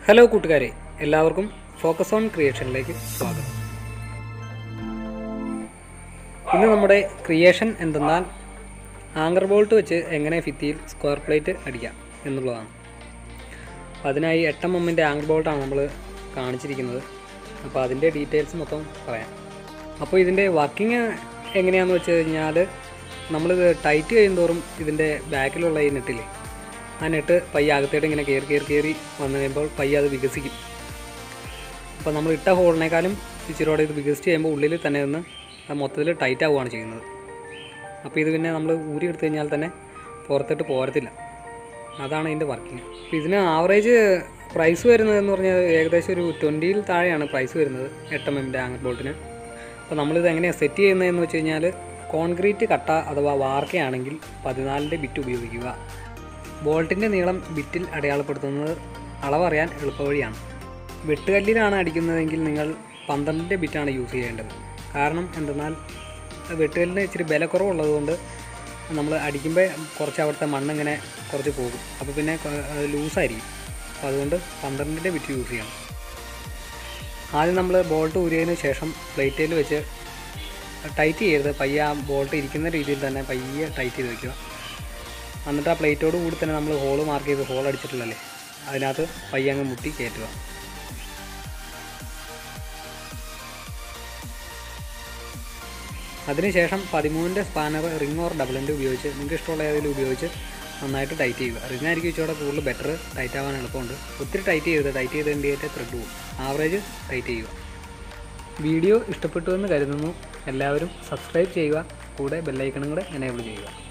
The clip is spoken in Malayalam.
ഹലോ കൂട്ടുകാരെ എല്ലാവർക്കും ഫോക്കസ് ഓൺ ക്രിയേഷനിലേക്ക് സ്വാഗതം ഇന്ന് നമ്മുടെ ക്രിയേഷൻ എന്തെന്നാൽ ആങ്കർ ബോൾട്ട് വെച്ച് എങ്ങനെ ഭിത്തിയിൽ സ്ക്വയർ പ്ലേറ്റ് അടിക്കാം എന്നുള്ളതാണ് അപ്പോൾ അതിനായി എട്ട് എം എമ്മിൻ്റെ ആങ്കർ ബോൾട്ടാണ് നമ്മൾ കാണിച്ചിരിക്കുന്നത് അപ്പോൾ അതിൻ്റെ ഡീറ്റെയിൽസ് മൊത്തം പറയാം അപ്പോൾ ഇതിൻ്റെ വർക്കിംഗ് എങ്ങനെയാണെന്ന് വെച്ച് കഴിഞ്ഞാൽ നമ്മളിത് ടൈറ്റ് ചെയ്യുന്തോറും ഇതിൻ്റെ ബാക്കിലുള്ള ഈ നെട്ടില്ലേ ആ നെട്ട് പയ്യെ അകത്തേട്ട് ഇങ്ങനെ കയറി കയറി കയറി വന്നു കഴിയുമ്പോൾ പയ്യെ അത് വികസിക്കും അപ്പോൾ നമ്മൾ ഇട്ട ഹോളിനേക്കാളും ഇച്ചിരിയോടെ ഇത് വികസിച്ച് കഴിയുമ്പോൾ ഉള്ളിൽ തന്നെ നിന്ന് അത് മൊത്തത്തിൽ ടൈറ്റ് ആവുകയാണ് ചെയ്യുന്നത് അപ്പോൾ ഇത് പിന്നെ നമ്മൾ ഊരി എടുത്തു കഴിഞ്ഞാൽ തന്നെ പുറത്തിട്ട് പോരത്തില്ല അതാണ് ഇതിൻ്റെ വർക്കിംഗ് അപ്പോൾ ഇതിന് ആവറേജ് പ്രൈസ് വരുന്നതെന്ന് പറഞ്ഞാൽ ഏകദേശം ഒരു ട്വൻറ്റിയിൽ താഴെയാണ് പ്രൈസ് വരുന്നത് എട്ട് എം എമ്മിൻ്റെ ആങ്കർ ബോൾട്ടിന് അപ്പോൾ നമ്മളിത് എങ്ങനെയാണ് സെറ്റ് ചെയ്യുന്നതെന്ന് വെച്ച് കഴിഞ്ഞാൽ കോൺക്രീറ്റ് കട്ട അഥവാ വാർക്കയാണെങ്കിൽ പതിനാലിൻ്റെ ബിറ്റ് ഉപയോഗിക്കുക ബോൾട്ടിൻ്റെ നീളം ബിറ്റിൽ അടയാളപ്പെടുത്തുന്നത് അളവറിയാൻ എളുപ്പവഴിയാണ് വെട്ടുകല്ലിലാണ് അടിക്കുന്നതെങ്കിൽ നിങ്ങൾ പന്ത്രണ്ടിൻ്റെ ബിറ്റാണ് യൂസ് ചെയ്യേണ്ടത് കാരണം എന്തെന്നാൽ വെട്ടുകല്ലിന് ഇച്ചിരി ബലക്കുറവുള്ളതുകൊണ്ട് നമ്മൾ അടിക്കുമ്പോൾ കുറച്ച് അവിടുത്തെ മണ്ണിങ്ങനെ കുറച്ച് പോകും അപ്പോൾ പിന്നെ കൊ- അത് ലൂസായിരിക്കും അപ്പോൾ അതുകൊണ്ട് പന്ത്രണ്ടിൻ്റെ ബിറ്റ് യൂസ് ചെയ്യണം ആദ്യം നമ്മൾ ബോൾട്ട് ഊരിയതിന് ശേഷം പ്ലേറ്റിൽ വെച്ച് ടൈറ്റ് ചെയ്യരുത് പയ്യെ ആ ബോൾട്ട് ഇരിക്കുന്ന രീതിയിൽ തന്നെ പയ്യെ ടൈറ്റ് ചെയ്ത് വെക്കുക എന്നിട്ട് ആ പ്ലേറ്റോട് കൂടി തന്നെ നമ്മൾ ഹോള് മാർക്ക് ചെയ്ത് ഹോൾ അടിച്ചിട്ടുള്ളല്ലേ അതിനകത്ത് പയ്യെ അങ്ങ് മുട്ടി കയറ്റുക അതിനുശേഷം പതിമൂന്നിൻ്റെ spanner ring or double end ഉപയോഗിച്ച് നിങ്ങൾക്ക് ഇഷ്ടമുള്ള ഏതെങ്കിലും ഉപയോഗിച്ച് നന്നായിട്ട് ടൈറ്റ് ചെയ്യുക റിംഗ് ആയിരിക്കും ഇച്ചിരി കൂടുതൽ ബെറ്റർ ടൈറ്റ് ആവാൻ എളുപ്പമുണ്ട് ഒത്തിരി ടൈറ്റ് ചെയ്ത് ടൈറ്റ് ചെയ്ത് വേണ്ടിയിട്ട് ത്രെഡ് പോകും ആവറേജ് ടൈറ്റ് ചെയ്യുക വീഡിയോ ഇഷ്ടപ്പെട്ടു എന്ന് കരുതുന്നു എല്ലാവരും സബ്സ്ക്രൈബ് ചെയ്യുക കൂടെ ബെല്ലൈക്കണും കൂടെ എനേബിൾ ചെയ്യുക